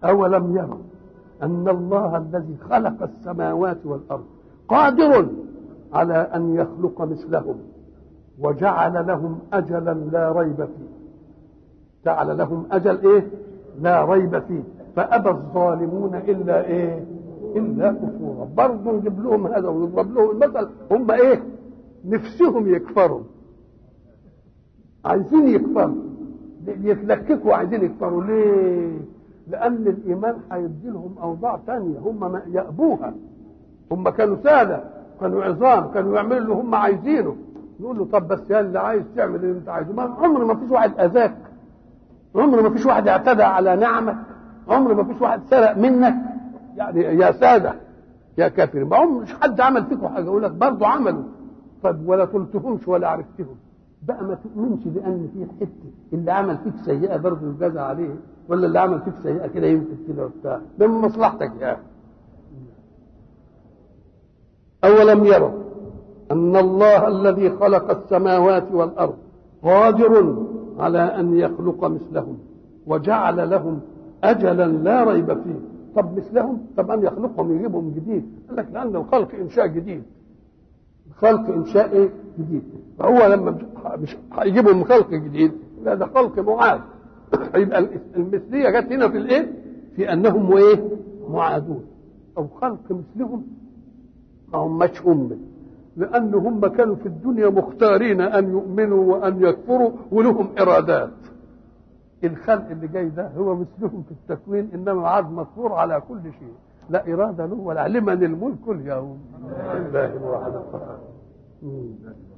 أولم يروا أن الله الذي خلق السماوات والأرض قادر على أن يخلق مثلهم وجعل لهم أجلا لا ريب فيه جعل لهم أجل إيه لا ريب فيه فأبى الظالمون إلا إيه إلا كفورا برضه نجيب لهم هذا ونضرب لهم المثل هم إيه نفسهم يكفروا عايزين يكفروا يتلككوا عايزين يكفروا ليه لأن الإيمان هيدي لهم أوضاع ثانية هم ما يأبوها هم كانوا سادة كانوا عظام كانوا يعملوا اللي هم عايزينه نقول له طب بس يا اللي عايز تعمل اللي انت عايزه ما عمر ما فيش واحد اذاك عمر ما فيش واحد اعتدى على نعمك عمر ما فيش واحد سرق منك يعني يا ساده يا كافر ما عمر مش حد عمل فيكم حاجه يقول لك برضه عملوا طب ولا قلتهمش ولا عرفتهم بقى ما تؤمنش بان في حته اللي عمل فيك سيئه برضه يجازى عليه ولا اللي عمل فيك سيئه كده يمكن كده وبتاع ده من مصلحتك يا اخي أولم يروا أن الله الذي خلق السماوات والأرض قادر على أن يخلق مثلهم وجعل لهم أجلا لا ريب فيه طب مثلهم طب أن يخلقهم يجيبهم جديد قال لك لأن الخلق إنشاء جديد خلق إنشاء إيه؟ جديد فهو لما مش هيجيبهم خلق جديد لا ده خلق معاد يبقى المثلية جت هنا في الإيه؟ في أنهم إيه؟ معادون أو خلق مثلهم ما هماش هم لأن هم كانوا في الدنيا مختارين أن يؤمنوا وأن يكفروا ولهم إرادات الخلق اللي جاي ده هو مثلهم في التكوين إنما عاد مذكور على كل شيء لا إرادة له ولا لمن الملك اليوم لله الواحد القهار